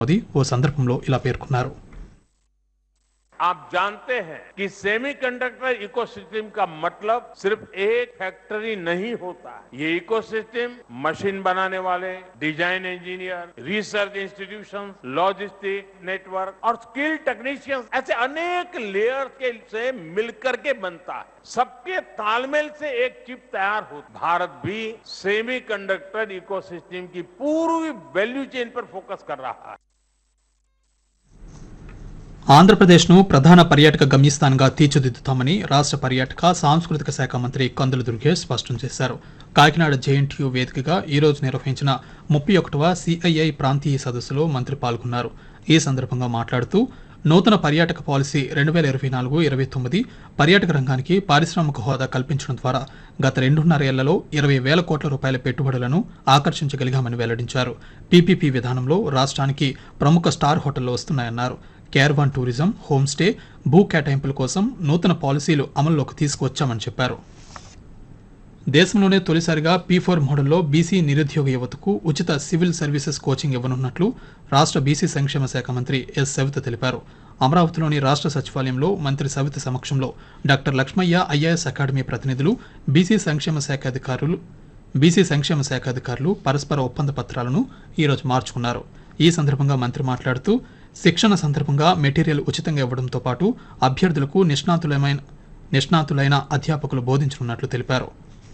మోదీ ఓ సందర్భంలో ఇలా పేర్కొన్నారు आप जानते हैं कि सेमीकंडक्टर इकोसिस्टम का मतलब सिर्फ एक फैक्ट्री नहीं होता है ये इकोसिस्टम मशीन बनाने वाले design engineer research institution logistic network और स्किल टेक्नीशियंस ऐसे अनेक लेयर के से मिलकर के बनता है सबके तालमेल से एक चिप तैयार हो भारत भी सेमीकंडक्टर इकोसिस्टम की पूरी वैल्यू चेन पर फोकस कर रहा है ఆంధ్రప్రదేశ్ను ప్రధాన పర్యాటక గమ్యస్థానంగా తీర్చిదిద్దుతామని రాష్ట్ర పర్యాటక సాంస్కృతిక శాఖ మంత్రి కందుల దుర్గేష్ స్పష్టం చేశారు కాకినాడ జేఎన్టీయూ వేదికగా ఈ రోజు నిర్వహించిన ముప్పై ఒకటవ సిఐఐ ప్రాంతీయ సదస్సులో మంత్రి పాల్గొన్నారు ఈ సందర్భంగా మాట్లాడుతూ నూతన పర్యాటక పాలసీ రెండు వేల ఇరవై నాలుగు ఇరవై తొమ్మిది పర్యాటక రంగానికి పారిశ్రామిక హోదా కల్పించడం ద్వారా గత రెండున్నర ఏళ్లలో ఇరవై వేల కోట్ల రూపాయల పెట్టుబడులను ఆకర్షించగలిగామని వెల్లడించారు పీపీపీ విధానంలో రాష్ట్రానికి ప్రముఖ స్టార్ హోటళ్లు వస్తున్నాయన్నారు కేర్వాన్ టూరిజం హోమ్ స్టే భూ కేటాయింపుల కోసం నూతన పాలసీలు అమల్లోకి తీసుకువచ్చామని చెప్పారు దేశంలోనే తొలిసారిగా పీ ఫోర్ మోడల్లో బీసీ నిరుద్యోగ యువతకు ఉచిత సివిల్ సర్వీసెస్ కోచింగ్ ఇవ్వనున్నట్లు రాష్ట్ర బీసీ సంక్షేమ శాఖ మంత్రి ఎస్ సవిత తెలిపారు అమరావతిలోని రాష్ట్ర సచివాలయంలో మంత్రి సవిత సమక్షంలో డాక్టర్ లక్ష్మయ్య ఐఏఎస్ అకాడమీ ప్రతినిధులు బీసీ సంక్షేమ శాఖ అధికారులు బీసీ సంక్షేమ శాఖ అధికారులు పరస్పర ఒప్పంద పత్రాలను ఈరోజు మార్చుకున్నారు ఈ సందర్భంగా మంత్రి మాట్లాడుతూ శిక్షణ సందర్భంగా మెటీరియల్ ఉచితంగా ఇవ్వడంతో పాటు అభ్యర్థులకు నిష్ణాతులమైన నిష్ణాతులైన అధ్యాపకులు బోధించనున్నట్లు తెలిపారు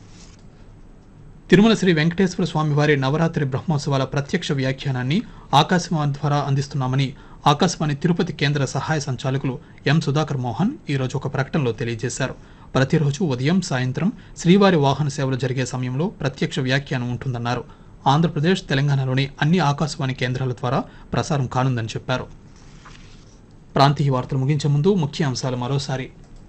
తిరుమల శ్రీ వెంకటేశ్వర స్వామివారి నవరాత్రి బ్రహ్మోత్సవాల ప్రత్యక్ష వ్యాఖ్యానాన్ని ఆకాశవాణి ద్వారా అందిస్తున్నామని ఆకాశవాణి తిరుపతి కేంద్ర సహాయ సంచాలకులు ఎం సుధాకర్ మోహన్ ఈరోజు ఒక ప్రకటనలో తెలియజేశారు ప్రతిరోజు ఉదయం సాయంత్రం శ్రీవారి వాహన సేవలు జరిగే సమయంలో ప్రత్యక్ష వ్యాఖ్యానం ఉంటుందన్నారు ఆంధ్రప్రదేశ్ తెలంగాణలోని అన్ని ఆకాశవాణి కేంద్రాల ద్వారా ప్రసారం కానుందని చెప్పారు ప్రాంతీయ వార్తలు ముగించే ముందు ముఖ్య అంశాలు మరోసారి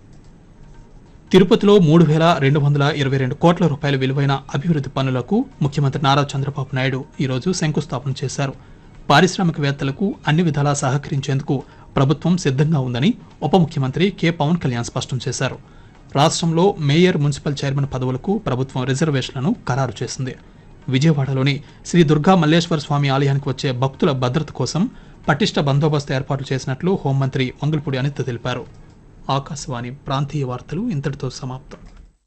తిరుపతిలో మూడు వేల రెండు వందల ఇరవై రెండు కోట్ల రూపాయల విలువైన అభివృద్ధి పనులకు ముఖ్యమంత్రి నారా చంద్రబాబు నాయుడు ఈరోజు శంకుస్థాపన చేశారు పారిశ్రామికవేత్తలకు అన్ని విధాలా సహకరించేందుకు ప్రభుత్వం సిద్ధంగా ఉందని ఉప ముఖ్యమంత్రి కె పవన్ కళ్యాణ్ స్పష్టం చేశారు రాష్ట్రంలో మేయర్ మున్సిపల్ చైర్మన్ పదవులకు ప్రభుత్వం రిజర్వేషన్లను ఖరారు చేసింది విజయవాడలోని శ్రీ దుర్గా మల్లేశ్వర స్వామి ఆలయానికి వచ్చే భక్తుల భద్రత కోసం పటిష్ట బందోబస్తు ఏర్పాట్లు చేసినట్లు హోంమంత్రి వంగులపూడి అనిత తెలిపారు ఆకాశవాణి ప్రాంతీయ వార్తలు ఇంతటితో సమాప్తం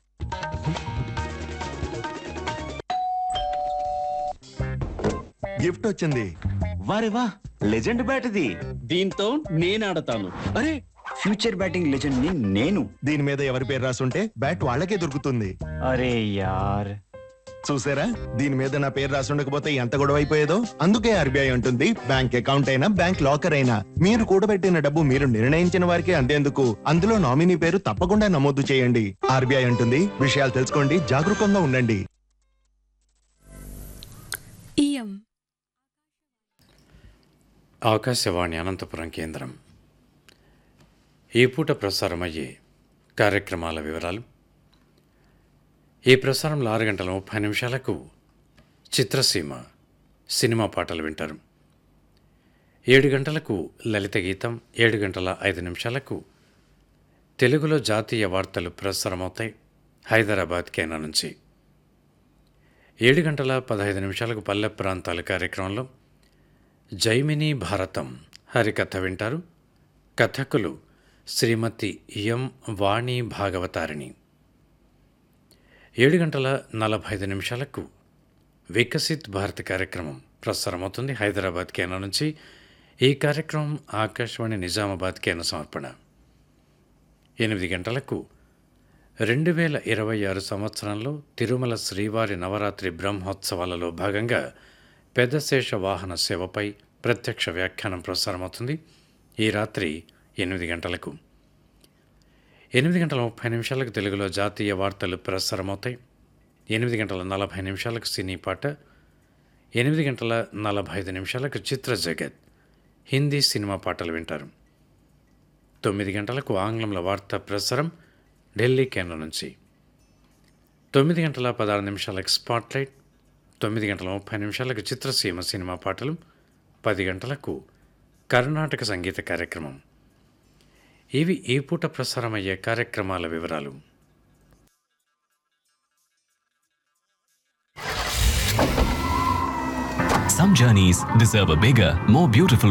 గిఫ్ట్ వచ్చింది వారే వా లెజెండ్ బ్యాట్ ఇది దీంతో నేను ఆడతాను అరే ఫ్యూచర్ బ్యాటింగ్ లెజెండ్ ని నేను దీని మీద ఎవరి పేరు రాసుంటే బ్యాట్ వాళ్ళకే దొరుకుతుంది అరే యార్ చూసారా దీని మీద నా పేరు రాసుండకపోతే ఎంత గొడవ అయిపోయేదో అందుకే ఆర్బీఐ ఉంటుంది బ్యాంక్ అకౌంట్ అయినా బ్యాంక్ లాకర్ అయినా మీరు కూడబెట్టిన డబ్బు మీరు నిర్ణయించిన వారికే అందేందుకు అందులో నామినీ పేరు తప్పకుండా నమోదు చేయండి ఆర్బీఐ ఉంటుంది విషయాలు తెలుసుకోండి జాగరూకంగా ఉండండి ఇయం ఆకాశవాణి అనంతపురం కేంద్రం ఈ పూట ప్రసారమయ్యే కార్యక్రమాల వివరాలు ఈ ప్రసారంలో ఆరు గంటల ముప్పై నిమిషాలకు చిత్రసీమ సినిమా పాటలు వింటారు ఏడు గంటలకు లలిత గీతం ఏడు గంటల ఐదు నిమిషాలకు తెలుగులో జాతీయ వార్తలు ప్రసారమవుతాయి హైదరాబాద్ కేంద్రం నుంచి ఏడు గంటల పదహైదు నిమిషాలకు పల్లె ప్రాంతాల కార్యక్రమంలో జైమిని భారతం హరికథ వింటారు కథకులు శ్రీమతి ఎం వాణి భాగవతారిణి ఏడు గంటల నలభై ఐదు నిమిషాలకు వికసిత్ భారత్ కార్యక్రమం ప్రసారమవుతుంది హైదరాబాద్ కేంద్రం నుంచి ఈ కార్యక్రమం ఆకాశవాణి నిజామాబాద్ కేంద్ర సమర్పణ ఎనిమిది గంటలకు రెండు వేల ఇరవై ఆరు సంవత్సరంలో తిరుమల శ్రీవారి నవరాత్రి బ్రహ్మోత్సవాలలో భాగంగా పెద్దశేష వాహన సేవపై ప్రత్యక్ష వ్యాఖ్యానం ప్రసారమవుతుంది ఈ రాత్రి ఎనిమిది గంటలకు ఎనిమిది గంటల ముప్పై నిమిషాలకు తెలుగులో జాతీయ వార్తలు ప్రసారమవుతాయి ఎనిమిది గంటల నలభై నిమిషాలకు సినీ పాట ఎనిమిది గంటల నలభై ఐదు నిమిషాలకు చిత్ర జగత్ హిందీ సినిమా పాటలు వింటారు తొమ్మిది గంటలకు ఆంగ్లంలో వార్తా ప్రసారం ఢిల్లీ కేంద్రం నుంచి తొమ్మిది గంటల పదహారు నిమిషాలకు స్పాట్లైట్ తొమ్మిది గంటల ముప్పై నిమిషాలకు చిత్రసీమ సినిమా పాటలు పది గంటలకు కర్ణాటక సంగీత కార్యక్రమం ఇవి ఈ పూట ప్రసారమయ్యే కార్యక్రమాల వివరాలు Some journeys deserve a bigger, more beautiful